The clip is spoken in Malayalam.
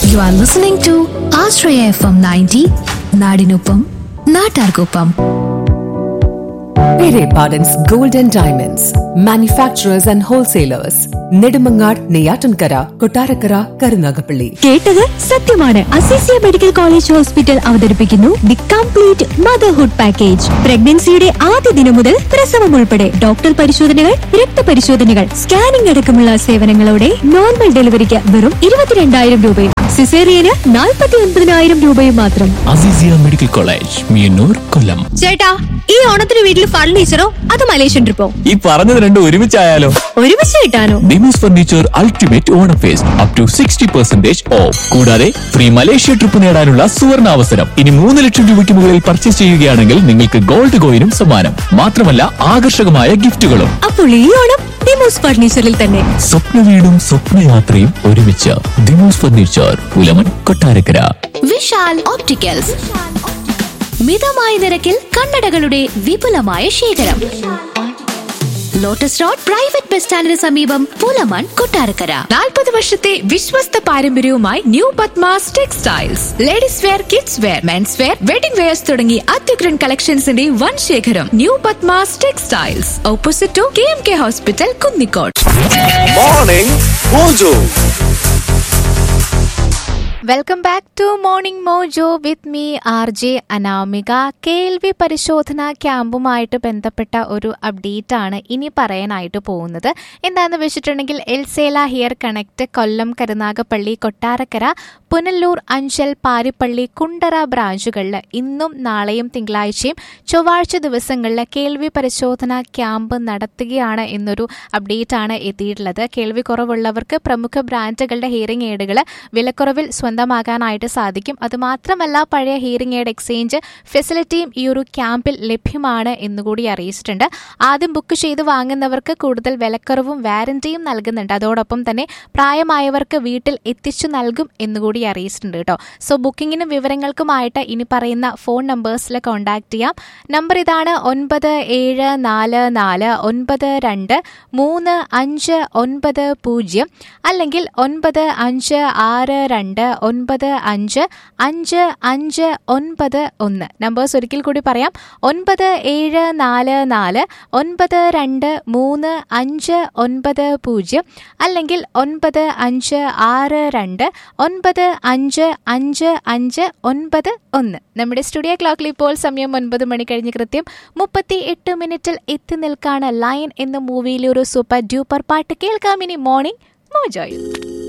U are listening to Ashraya F M ninety നാടിനൊപ്പം നാട്ടാർക്കൊപ്പം Pere Pardon's Gold and Diamonds, manufacturers and wholesalers, Nedimangar, Neyatankara, Kotarakara, Karunagapalli. കേട്ടത് സത്യമാണ് അസിസിയ മെഡിക്കൽ കോളേജ് ഹോസ്പിറ്റൽ അവതരിപ്പിക്കുന്നു ദി കംപ്ലീറ്റ് മദർഹുഡ് പാക്കേജ് പ്രഗ്നൻസിയുടെ ആദ്യ ദിനം മുതൽ പ്രസവം ഉൾപ്പെടെ ഡോക്ടർ പരിശോധനകൾ രക്തപരിശോധനകൾ സ്കാനിംഗ് അടക്കമുള്ള സേവനങ്ങളോടെ നോർമൽ ഡെലിവറിക്ക് വെറും ഇരുപത്തിരണ്ടായിരം രൂപയും സിസേറിയന് നാൽപ്പത്തി ഒൻപതിനായിരം രൂപയും മാത്രം അസീസിയ മെഡിക്കൽ കോളേജ് മിയന്നൂർ കൊല്ലം ചേട്ടാ ഈ ഓണത്തിന് വീട്ടിൽ ഫർണിച്ചറോ അത് മലേഷ്യൻ ട്രിപ്പോ ഈ പറഞ്ഞത് രണ്ടും ഒരുമിച്ചായാലോ ഒരുമിച്ച് കിട്ടാനോ Demos furniture ultimate Onam fest up to sixty percentage off കൂടാതെ ഫ്രീ മലേഷ്യ ട്രിപ്പ് നേടാനുള്ള സുവർണ അവസരം ഇനി മൂന്ന് ലക്ഷം രൂപയ്ക്ക് മുകളിൽ പർച്ചേസ് ചെയ്യുകയാണെങ്കിൽ നിങ്ങൾക്ക് ഗോൾഡ് കോയിനും സമ്മാനം മാത്രമല്ല ആകർഷകമായ ഗിഫ്റ്റുകളും അപ്പോൾ ഈ ഓണം ഡിമോസ് ഫർണിച്ചറിൽ തന്നെ സ്വപ്ന വീടും സ്വപ്നയാത്രയും ഒരുമിച്ച് Demos furniture Pulamon Kottarakkara Vishal opticals മിതമായ നിരക്കിൽ കണ്ണടകളുടെ വിപുലമായ ശേഖരം ലോട്ടസ് റോഡ് പ്രൈവറ്റ് ബസ് സ്റ്റാൻഡിന് സമീപം പൂലമൺ കൊട്ടാരക്കര നാൽപ്പത് വർഷത്തെ വിശ്വസ്ത പാരമ്പര്യവുമായി new Padmas textiles ladies wear kids wear men's wear wedding wears തുടങ്ങി അത്യുഗ്രൻ കളക്ഷൻസിന്റെ വൻ ശേഖരം new Padmas textiles opposite to K M K hospital Kunnicode Morning Mojo. Welcome back to morning mojo with me R J Anamika കേൾവി പരിശോധന ക്യാമ്പുമായിട്ട് ബന്ധപ്പെട്ട ഒരു അപ്ഡേറ്റ് ആണ് ഇനി പറയാനായിട്ട് പോകുന്നത് എന്താണെന്ന് വെച്ചിട്ടുണ്ടെങ്കിൽ എൽസേല ഹിയർ കണക്ട് കൊല്ലം കരുനാഗപ്പള്ളി കൊട്ടാരക്കര പുനല്ലൂർ അഞ്ചൽ പാരിപ്പള്ളി കുണ്ടറ ബ്രാഞ്ചുകളിൽ ഇന്നും നാളെയും തിങ്കളാഴ്ചയും ചൊവ്വാഴ്ച ദിവസങ്ങളിൽ കേൾവി പരിശോധന ക്യാമ്പ് നടത്തുകയാണ് എന്നൊരു അപ്ഡേറ്റ് ആണ് എത്തിയിട്ടുള്ളത് കേൾവി കുറവുള്ളവർക്ക് പ്രമുഖ ബ്രാൻഡുകളുടെ ഹിയറിംഗ് എയ്ഡുകൾ വിലക്കുറവിൽ സ്വന്തമാക്കാനായിട്ട് സാധിക്കും അതുമാത്രമല്ല പഴയ ഹിയറിംഗ് എയ്ഡ് എക്സ്ചേഞ്ച് ഫെസിലിറ്റിയും ഈ ഒരു ക്യാമ്പിൽ ലഭ്യമാണ് എന്നുകൂടി അറിയിച്ചിട്ടുണ്ട് ആദ്യം ബുക്ക് ചെയ്ത് വാങ്ങുന്നവർക്ക് കൂടുതൽ വിലക്കുറവും വാറന്റിയും നൽകുന്നുണ്ട് അതോടൊപ്പം തന്നെ പ്രായമായവർക്ക് വീട്ടിൽ എത്തിച്ചു നൽകും എന്നുകൂടി അറിയിച്ചിട്ടുണ്ട് കേട്ടോ സോ ബുക്കിങ്ങിനും വിവരങ്ങൾക്കുമായിട്ട് ഇനി പറയുന്ന ഫോൺ നമ്പേഴ്സിൽ കോൺടാക്ട് ചെയ്യാം നമ്പർ ഇതാണ് ഒൻപത് ഏഴ് നാല് നാല് ഒൻപത് രണ്ട് മൂന്ന് അഞ്ച് ഒൻപത് പൂജ്യം അല്ലെങ്കിൽ ഒൻപത് അഞ്ച് ആറ് രണ്ട് ഒൻപത് അഞ്ച് അഞ്ച് അഞ്ച് ഒൻപത് ഒന്ന് നമ്പേഴ്സ് ഒരിക്കൽ കൂടി പറയാം ഒൻപത് ഏഴ് നാല് നാല് ഒൻപത് രണ്ട് മൂന്ന് അഞ്ച് ഒൻപത് പൂജ്യം അല്ലെങ്കിൽ ഒൻപത് അഞ്ച് ആറ് രണ്ട് ഒൻപത് അഞ്ച് അഞ്ച് അഞ്ച് ഒൻപത് ഒന്ന് നമ്മുടെ സ്റ്റുഡിയോ ക്ലോക്കിൽ ഇപ്പോൾ സമയം ഒൻപത് മണി കഴിഞ്ഞ് കൃത്യം മുപ്പത്തി എട്ട് മിനിറ്റിൽ എത്തി നിൽക്കാണ് ലയൻ എന്ന മൂവിയിലെ ഒരു സൂപ്പർ ഡ്യൂപ്പർ പാട്ട് കേൾക്കാം ഇനി മോർണിംഗ് മോജോയിൽ